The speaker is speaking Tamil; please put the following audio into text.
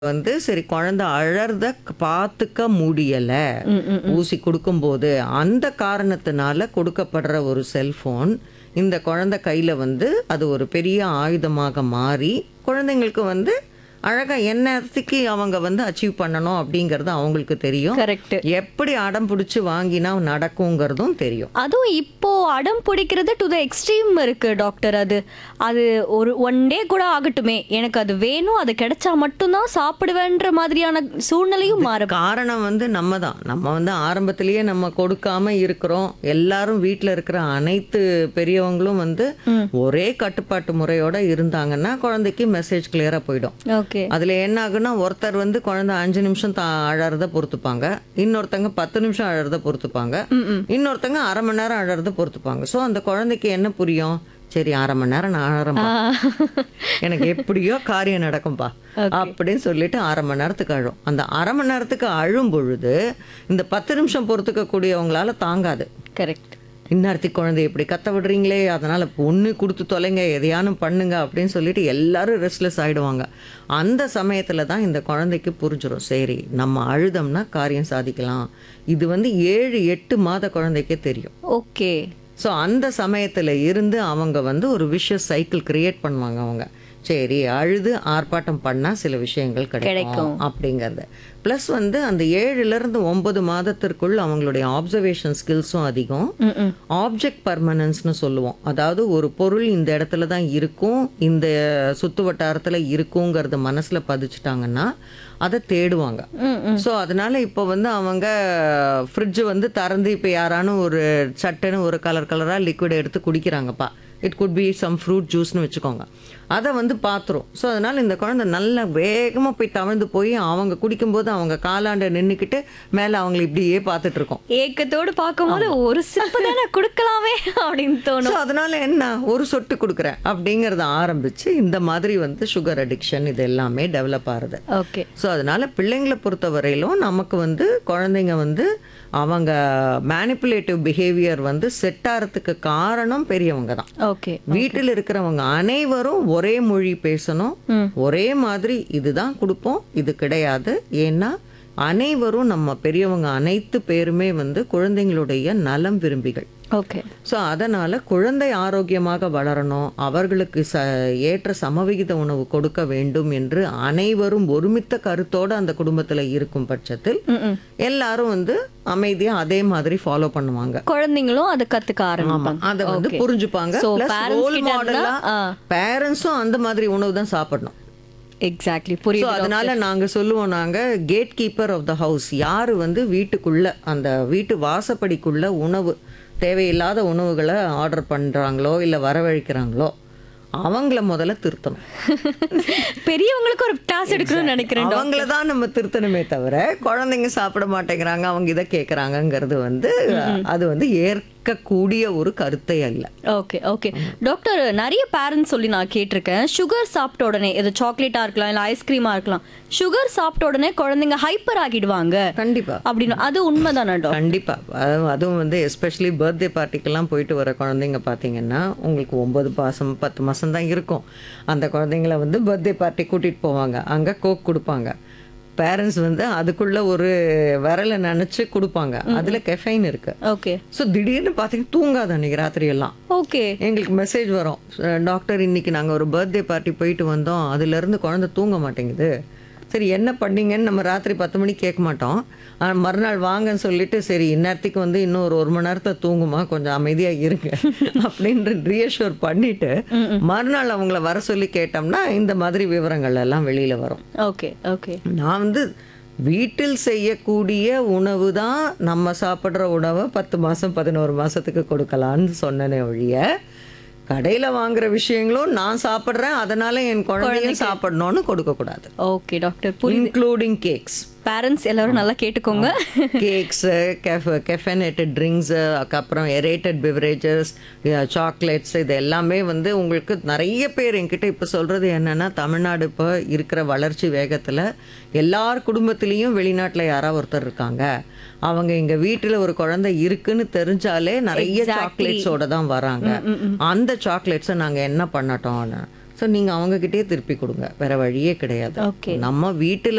வந்து சரி குழந்தை அழறத பார்த்துக்க முடியல ஊசி கொடுக்கும்போது அந்த காரணத்தினால கொடுக்கப்படுற ஒரு செல்போன் இந்த குழந்தை கையில வந்து அது ஒரு பெரிய ஆயுதமாக மாறி குழந்தைங்களுக்கு வந்து அழகா என்னத்துக்கு அவங்க வந்து அச்சீவ் பண்ணணும் அப்படிங்கிறது அவங்களுக்கு தெரியும் கரெக்ட் எப்படி அடம் பிடிச்சி வாங்கினா நடக்குங்கிறதும் தெரியும் அதுவும் இப்போ அடம் பிடிக்கிறது டு த எக்ஸ்ட்ரீம் இருக்கு டாக்டர் அது அது ஒரு ஒன் டே கூட ஆகட்டுமே எனக்கு அது வேணும் அது கிடைச்சா மட்டும்தான் சாப்பிடுவேன்ற மாதிரியான சூழ்நிலையும் மாற காரணம் வந்து நம்ம தான் நம்ம வந்து ஆரம்பத்திலேயே நம்ம கொடுக்காம இருக்கிறோம் எல்லாரும் வீட்டில் இருக்கிற அனைத்து பெரியவங்களும் வந்து ஒரே கட்டுப்பாட்டு முறையோட இருந்தாங்கன்னா குழந்தைக்கு மெசேஜ் கிளியரா போயிடும் ஓகே அதுல என்ன ஆகுன்னா ஒருத்தர் வந்து குழந்தை அஞ்சு நிமிஷம் தா அழறத பொறுத்துப்பாங்க இன்னொருத்தங்க பத்து நிமிஷம் அழறத பொறுத்துப்பாங்க இன்னொருத்தங்க அரை மணி நேரம் அழறத பொறுத்துப்பாங்க ஸோ அந்த குழந்தைக்கு என்ன புரியும் சரி அரை மணி நேரம் நான் அழறேன் எனக்கு எப்படியோ காரியம் நடக்கும்பா அப்படின்னு சொல்லிட்டு அரை மணி நேரத்துக்கு அழும் அந்த அரை மணி நேரத்துக்கு அழும் பொழுது இந்த பத்து நிமிஷம் பொறுத்துக்க கூடியவங்களால தாங்காது கரெக்ட் இந்நேரத்துக்கு குழந்தை இப்படி கத்த விடுறீங்களே அதனால பொண்ணு கொடுத்து தொலைங்க எதையானும் பண்ணுங்க அப்படின்னு சொல்லிட்டு எல்லாரும் ரெஸ்ட்லெஸ் ஆயிடுவாங்க அந்த சமயத்துல தான் இந்த குழந்தைக்கு புரிஞ்சிடும் சரி நம்ம அழுதம்னா காரியம் சாதிக்கலாம் இது வந்து ஏழு எட்டு மாத குழந்தைக்கே தெரியும் ஓகே ஸோ அந்த சமயத்தில் இருந்து அவங்க வந்து ஒரு விஷஸ் சைக்கிள் கிரியேட் பண்ணுவாங்க அவங்க சரி அழுது ஆர்ப்பாட்டம் பண்ணால் சில விஷயங்கள் கிடைக்கும் அப்படிங்கிறது ப்ளஸ் வந்து அந்த ஏழுலேருந்து ஒன்பது மாதத்திற்குள் அவங்களுடைய ஆப்சர்வேஷன் ஸ்கில்ஸும் அதிகம் ஆப்ஜெக்ட் பர்மனன்ஸ்னு சொல்லுவோம் அதாவது ஒரு பொருள் இந்த இடத்துல தான் இருக்கும் இந்த சுத்து வட்டாரத்தில் இருக்குங்கிறது மனசில் பதிச்சுட்டாங்கன்னா அதை தேடுவாங்க ஸோ அதனால இப்போ வந்து அவங்க ஃப்ரிட்ஜ் வந்து திறந்து இப்போ யாரானும் ஒரு சட்டுன்னு ஒரு கலர் கலராக லிக்விட் எடுத்து குடிக்கிறாங்கப்பா it could be some fruit ஜூஸ்னு வச்சுக்கோங்க அதை வந்து பார்த்துரும் ஸோ அதனால் இந்த குழந்தை நல்லா வேகமாக போய் தவழ்ந்து போய் அவங்க குடிக்கும்போது அவங்க காலாண்ட நின்றுக்கிட்டு மேலே அவங்களை இப்படியே பார்த்துட்டு இருக்கோம் ஏக்கத்தோடு பார்க்கும்போது ஒரு சிப்பு தானே கொடுக்கலாமே அப்படின்னு தோணும் ஸோ அதனால என்ன ஒரு சொட்டு கொடுக்குறேன் அப்படிங்கிறத ஆரம்பிச்சு இந்த மாதிரி வந்து சுகர் அடிக்ஷன் இது எல்லாமே டெவலப் ஆகுது ஓகே ஸோ அதனால பிள்ளைங்களை பொறுத்த வரையிலும் நமக்கு வந்து குழந்தைங்க வந்து அவங்க மேனிப்புலேட்டிவ் பிஹேவியர் வந்து செட் ஆகிறதுக்கு காரணம் பெரியவங்க தான் ஓகே வீட்டில் இருக்கிறவங்க அனைவரும் ஒரே மொழி பேசணும் ஒரே மாதிரி இதுதான் கொடுப்போம் இது கிடையாது ஏன்னா அனைவரும் நம்ம பெரியவங்க அனைத்து பேருமே வந்து குழந்தைங்களுடைய நலம் விரும்பிகள் ஓகே ஸோ அதனால் குழந்தை ஆரோக்கியமாக வளரணும் அவர்களுக்கு ச ஏற்ற சமவிகித உணவு கொடுக்க வேண்டும் என்று அனைவரும் ஒருமித்த கருத்தோடு அந்த குடும்பத்தில் இருக்கும் பட்சத்தில் எல்லாரும் வந்து அமைதியாக அதே மாதிரி ஃபாலோ பண்ணுவாங்க குழந்தைங்களும் அதை கத்துக்க ஆமா ஆரம்பிப்பாங்க அதை வந்து Okay. புரிஞ்சுப்பாங்க So, ப்ளஸ் parents ரோல் கிட்ட மாடலா இருந்தா, ஆ. பேரண்ட்ஸும் அந்த மாதிரி உணவு தான் சாப்பிடணும் எக்ஸாக்ட்லி ஸோ புரியுது அதனால நாங்க சொல்லுவோம் நாங்க gatekeeper of the house யாரு வந்து வீட்டுக்குள்ள அந்த வீட்டு வாசப்படிக்குள்ள உணவு தேவையில்லாத உணவுகளை ஆர்டர் பண்றாங்களோ இல்ல வரவழைக்கிறாங்களோ அவங்கள முதல்ல திருத்தணும் பெரியவங்களுக்கு ஒரு டாஸ் எடுக்கணும்னு நினைக்கிறேன் அவங்கள தான் நம்ம திருத்தணுமே தவிர குழந்தைங்க சாப்பிட மாட்டேங்கிறாங்க அவங்க இதை கேட்குறாங்கங்கிறது வந்து அது வந்து ஏற்கக்கூடிய ஒரு கருத்தை அல்ல ஓகே ஓகே டாக்டர் நிறைய பேரண்ட்ஸ் சொல்லி நான் கேட்டிருக்கேன் சுகர் சாப்பிட்ட உடனே இது சாக்லேட்டா இருக்கலாம் இல்ல ஐஸ்கிரீமா இருக்கலாம் சுகர் சாப்பிட்ட உடனே குழந்தைங்க ஹைப்பர் ஆகிடுவாங்க கண்டிப்பா அப்படின்னு அது உண்மைதானே டாக்டர் கண்டிப்பா அது- அதுவும் வந்து எஸ்பெஷலி பர்த்டே பார்ட்டிக்கெல்லாம் போயிட்டு வர குழந்தைங்க பார்த்தீங்கன்னா உங்களுக்கு ஒன்பது மாசம் பத்து மாசம் தான் இருக்கும் அந்த குழந்தைங்கள வந்து பர்த்டே பார்ட்டி கூட்டிட்டு போவாங்க அங்க கோக் கொடுப்பாங்க பேரண்ட்ஸ் வந்து அதுக்குள்ள ஒரு விரலை நினைச்சு கொடுப்பாங்க அதுல கெஃபைன் இருக்கு ஓகே ஸோ திடீர்னு பார்த்தீங்கன்னா தூங்காது அன்னைக்கு ராத்திரி எல்லாம் ஓகே எங்களுக்கு மெசேஜ் வரும் "அஹ் டாக்டர் இன்னைக்கு நாங்கள் ஒரு பர்த்டே பார்ட்டி போயிட்டு வந்தோம் அதுலேருந்து குழந்தை தூங்க மாட்டேங்குது சரி என்ன பண்ணீங்கன்னு நம்ம ராத்திரி பத்து மணிக்கு கேட்க மாட்டோம் ஆனா, மறுநாள் வாங்கன்னு சொல்லிட்டு சரி இந்நேரத்துக்கு வந்து இன்னும் ஒரு ஒரு மணி நேரத்தை தூங்குமா கொஞ்சம் அமைதியாக இருங்க அப்படின்ற ரீஅஷூர் பண்ணிட்டு மறுநாள் அவங்கள வர சொல்லி கேட்டோம்னா இந்த மாதிரி விவரங்கள் எல்லாம் வெளியில வரும் ஓகே ஓகே நான் வந்து வீட்டில் செய்யக்கூடிய உணவு தான் நம்ம சாப்பிட்ற உணவை பத்து மாதம் பதினோரு மாதத்துக்கு கொடுக்கலான்னு சொன்னனே ஒழிய கடையில் வாங்குற விஷயங்களும் நான் சாப்பிட்றேன் அதனால என் குழந்தையும் சாப்பிடணும்னு கொடுக்கக்கூடாது ஓகே டாக்டர் புரியுது இன்க்ளூடிங் கேக்ஸ் பேரண்ட்ஸ் எல்லாரும் நல்லா கேட்டுக்கோங்க கேக்ஸு கெஃப் கெஃபனேட்டட் ட்ரிங்க்ஸு அதுக்கப்புறம் எரேட்டட் பிவரேஜஸ் சாக்லேட்ஸ் இது எல்லாமே வந்து உங்களுக்கு நிறைய பேர் என்கிட்ட இப்போ சொல்கிறது என்னென்னா தமிழ்நாடு இப்போ இருக்கிற வளர்ச்சி வேகத்தில் எல்லார் குடும்பத்திலையும் வெளிநாட்டில் யாராவது ஒருத்தர் இருக்காங்க அவங்க எங்கள் வீட்டில் ஒரு குழந்தை இருக்குன்னு தெரிஞ்சாலே நிறைய சாக்லேட்ஸோட தான் வராங்க அந்த சாக்லேட்ஸை நாங்கள் என்ன பண்ணட்டோம்னு ஸோ நீங்கள் அவங்கக்கிட்டே திருப்பி கொடுங்க வேற வழியே கிடையாது Okay. நம்ம வீட்டில்